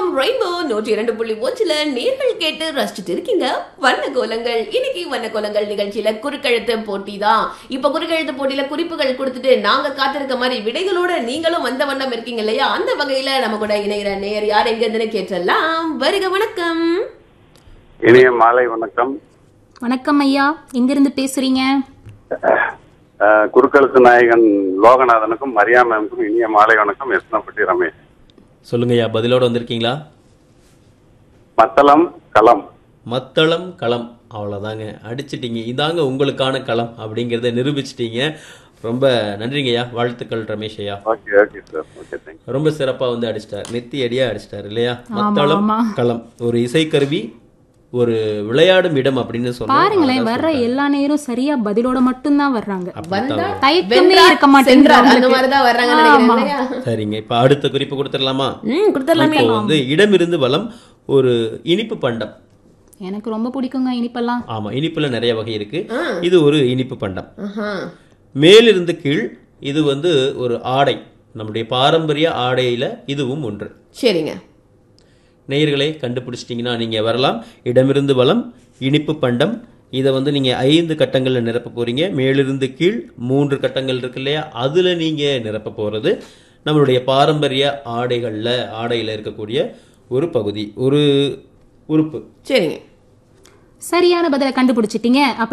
Rainbow நூற்றி இரண்டு புள்ளி ஒன்றுல நேர்கள் கேட்டு ரசிச்சுட்டு இருக்கீங்க வண்ண கோலங்கள் இன்னைக்கு வண்ண கோலங்கள் நிகழ்ச்சியில குறுக்கெழுத்து போட்டி தான் இப்ப குறுக்கெழுத்து போட்டியில குறிப்புகள் கொடுத்துட்டு நாங்க காத்திருக்க மாதிரி விடைகளோட நீங்களும் வந்த வண்ணம் இருக்கீங்க இல்லையா அந்த வகையில நம்ம கூட இணைகிற நேர் யார் எங்க இருந்துன்னு கேட்டலாம் வருக வணக்கம் இனிய மாலை வணக்கம் வணக்கம் ஐயா எங்கிருந்து பேசுறீங்க அஹ், குறுக்கெழுத்து நாயகன் லோகநாதனுக்கும் மரியா மேமுக்கும் இனிய மாலை வணக்கம் எஸ்னப்பட்டி ரமேஷ் சொல்லுங்கய்யா பதிலோட வந்திருக்கீங்களா மத்தளம் களம் மத்தளம் களம் அவ்வளோதாங்க அடிச்சிட்டீங்க இதாங்க உங்களுக்கான களம் அப்படிங்கிறத நிரூபிச்சிட்டீங்க ரொம்ப நன்றிங்கய்யா வாழ்த்துக்கள் ரமேஷ் ஐயா okay okay sir okay thank you ரொம்ப சிறப்பா வந்து அடிச்சிட்டார் நெத்தி அடியா அடிச்சிட்டார் இல்லையா மத்தளம் ஆமா. களம் ஒரு இசைக்கருவி ஒரு விளையாடும் இடம் அப்படின்னு பாருங்களேன் சொன்னாங்க வர்ற எல்லா நேரம் சரியா பதிலோட மட்டும்தான் வர்றாங்க வந்தா தயக்கமே வென்றார், இருக்க மாட்டேங்குது சென்றார். அந்த அவங்களுக்கு. மாதிரிதான் வர்றாங்கன்னு நினைக்கிறேன் ஆமா. இல்லையா? சரிங்க இப்ப அடுத்த குறிப்பு கொடுத்துடலாமா ம் கொடுத்துடலாமே இப்போ வந்து இடமிருந்து வலம் ஒரு இனிப்பு பண்டம் எனக்கு ரொம்ப பிடிக்குங்க இனிப்பெல்லாம் ஆமா இனிப்புல நிறைய வகை இருக்கு ஆ. இது ஒரு இனிப்பு பண்டம் ஆஹா. மேலிருந்து கீழ் இது வந்து ஒரு ஆடை நம்முடைய பாரம்பரிய ஆடையில இதுவும் ஒன்று சரிங்க நேயர்களே கண்டுபிடிச்சிட்டிங்கன்னா நீங்க வரலாம் இடமிருந்து வலம் இனிப்பு பண்டம் இதை வந்து நீங்க ஐந்து கட்டங்கள்ல நிரப்ப போறீங்க மேலிருந்து கீழ் மூன்று கட்டங்கள் இருக்கு இல்லையா அதுல நீங்க நிரப்ப போறது நம்மளுடைய பாரம்பரிய ஆடைகள்ல ஆடையில இருக்கக்கூடிய ஒரு பகுதி ஒரு உறுப்பு சரிங்க சரியான பதிலை கண்டுபிடிச்சிட்டீங்க அப்படி